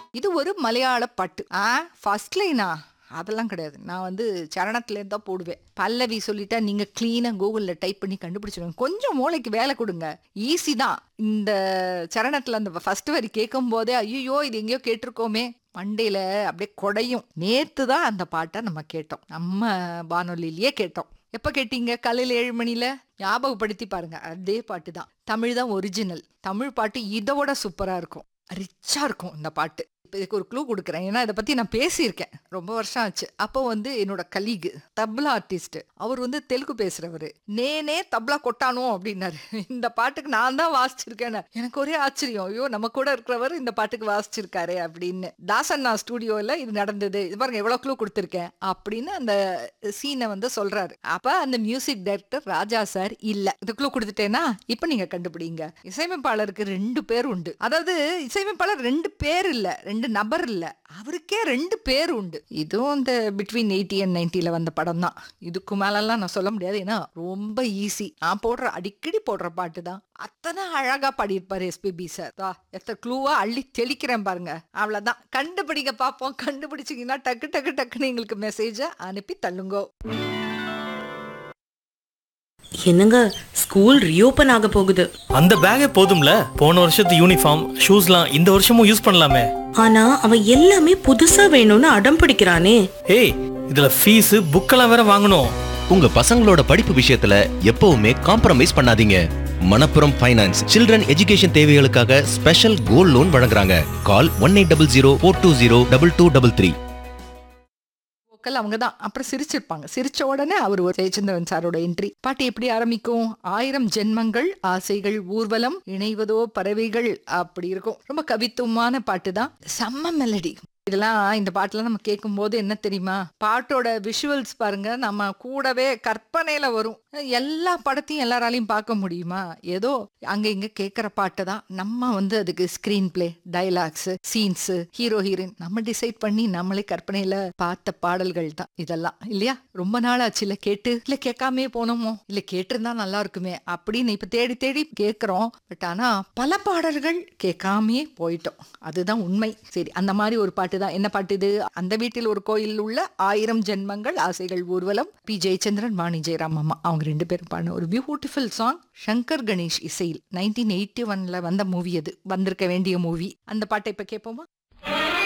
இது ஒரு மலையாள பாட்டு ஆ ஃபர்ஸ்ட் லைனா அதெல்லாம் கிடையாது நான் வந்து சரணத்துலேருந்து தான் போடுவேன் பல்லவி சொல்லிட்டா நீங்க கிளீனா கூகுள்ல டைப் பண்ணி கண்டுபிடிச்சிடுங்க கொஞ்சம் மூளைக்கு வேலை கொடுங்க ஈஸி தான் இந்த சரணத்துல அந்த ஃபர்ஸ்ட் வரி கேட்கும் போதே ஐயோ இது எங்கேயோ கேட்டிருக்கோமே மண்டையில அப்படியே கொடையும் நேத்து தான் அந்த பாட்டை நம்ம கேட்டோம் நம்ம வானொலியிலேயே கேட்டோம் எப்ப கேட்டீங்க காலையில ஏழு மணில ஞாபகப்படுத்தி பாருங்க அதே பாட்டு தான் தமிழ் தான் ஒரிஜினல் தமிழ் பாட்டு இதோட சூப்பரா இருக்கும் ரிச்சா இருக்கும் இந்த பாட்டு இப்ப இதுக்கு ஒரு க்ளூ கொடுக்குறேன் ஏன்னா இதை பத்தி நான் பேசியிருக்கேன் ரொம்ப வருஷம் ஆச்சு அப்போ வந்து என்னோட கலீகு தப்லா ஆர்டிஸ்ட் அவர் வந்து தெலுங்கு பேசுறவரு நேனே தப்லா கொட்டானோ அப்படின்னாரு இந்த பாட்டுக்கு நான் தான் வாசிச்சிருக்கேன்னு எனக்கு ஒரே ஆச்சரியம் ஐயோ நம்ம கூட இருக்கிறவர் இந்த பாட்டுக்கு வாசிச்சிருக்காரு அப்படின்னு தாசண்ணா ஸ்டூடியோல இது நடந்தது இது பாருங்க எவ்வளவு க்ளூ கொடுத்துருக்கேன் அப்படின்னு அந்த சீனை வந்து சொல்றாரு அப்ப அந்த மியூசிக் டைரக்டர் ராஜா சார் இல்ல இந்த க்ளூ கொடுத்துட்டேன்னா இப்ப நீங்க கண்டுபிடிங்க இசையமைப்பாளருக்கு ரெண்டு பேர் உண்டு அதாவது இசையமைப்பாளர் ரெண்டு பேர் இல்ல ரெண்டு நபர் இல்ல அவருக்கே ரெண்டு பேர் உண்டு இதுவும் இந்த பிட்வீன் எயிட்டி அண்ட் நைன்டில வந்த படம் தான் இதுக்கு மேலெல்லாம் நான் சொல்ல முடியாது ஏன்னா ரொம்ப ஈஸி நான் போடுற அடிக்கடி போடுற பாட்டு தான் அத்தனை அழகா பாடியிருப்பாரு எஸ்பிபி சார் தா எத்த க்ளூவா அள்ளி தெளிக்கிறேன் பாருங்க அவ்வளவுதான் கண்டுபிடிங்க பாப்போம் கண்டுபிடிச்சிங்கன்னா டக்கு டக்கு டக்குன்னு எங்களுக்கு மெசேஜை அனுப்பி தள்ளுங்கோ என்னங்க ஸ்கூல் ரீஓபன் ஆக போகுது அந்த பேக்கே போதும்ல போன வருஷத்து யூனிஃபார்ம் ஷூஸ்லாம் இந்த வருஷமும் யூஸ் பண்ணலாமே ஆனா அவன் எல்லாமே புதுசா வேணும்னு அடம் பிடிக்கிறானே ஏய் இதுல ஃபீஸ் புக்கெல்லாம் வேற வாங்கணும் உங்க பசங்களோட படிப்பு விஷயத்துல எப்பவுமே காம்ப்ரமைஸ் பண்ணாதீங்க மணப்புரம் ஃபைனான்ஸ் சில்ட்ரன் எஜுகேஷன் தேவைகளுக்காக ஸ்பெஷல் கோல்ட் லோன் வழங்குறாங்க call one eight double zero four two zero double two double three வோக்கல் அவங்க தான் அப்புறம் சிரிச்சிருப்பாங்க சிரிச்ச உடனே அவர் ஒரு ஜெயச்சந்திரன் சாரோட என்ட்ரி பாட்டு எப்படி ஆரம்பிக்கும் ஆயிரம் ஜென்மங்கள் ஆசைகள் ஊர்வலம் இணைவதோ பறவைகள் அப்படி இருக்கும் ரொம்ப கவித்துவமான பாட்டு தான் செம்ம மெலடி இதெல்லாம் இந்த பாட்டுலாம் நம்ம கேட்கும்போது என்ன தெரியுமா பாட்டோட விஷுவல்ஸ் பாருங்க நம்ம கூடவே கற்பனையில வரும் எல்லா படத்தையும் எல்லாராலையும் பார்க்க முடியுமா ஏதோ அங்க இங்க கேட்குற பாட்டு தான் நம்ம வந்து அதுக்கு screen play dialogues scenes hero heroine நம்ம டிசைட் பண்ணி நம்மளே கற்பனையில பார்த்த பாடல்கள் தான் இதெல்லாம் இல்லையா ரொம்ப நாள் ஆச்சு இல்ல கேட்டு இல்ல கேட்காமே போனோமோ இல்ல கேட்டிருந்தா நல்லா இருக்குமே அப்படின்னு இப்ப தேடி தேடி கேட்கிறோம் பட் ஆனா பல பாடல்கள் கேட்காமே போயிட்டோம் அதுதான் உண்மை சரி அந்த மாதிரி ஒரு பாட்டு தான் என்ன பாட்டு இது அந்த வீட்டில் ஒரு கோயில் உள்ள ஆயிரம் ஜென்மங்கள் ஆசைகள் ஊர்வலம் பி ஜெயச்சந்திரன் வாணி ஜெயராம் அம்மா அவங்க ரெண்டு பேரும் பாடின ஒரு பியூட்டிஃபுல் சாங் சங்கர் கணேஷ் இசையில் நைன்டீன் எயிட்டி ஒன்ல வந்த மூவி அது வந்திருக்க வேண்டிய மூவி அந்த பாட்டை இப்ப கேட்போமா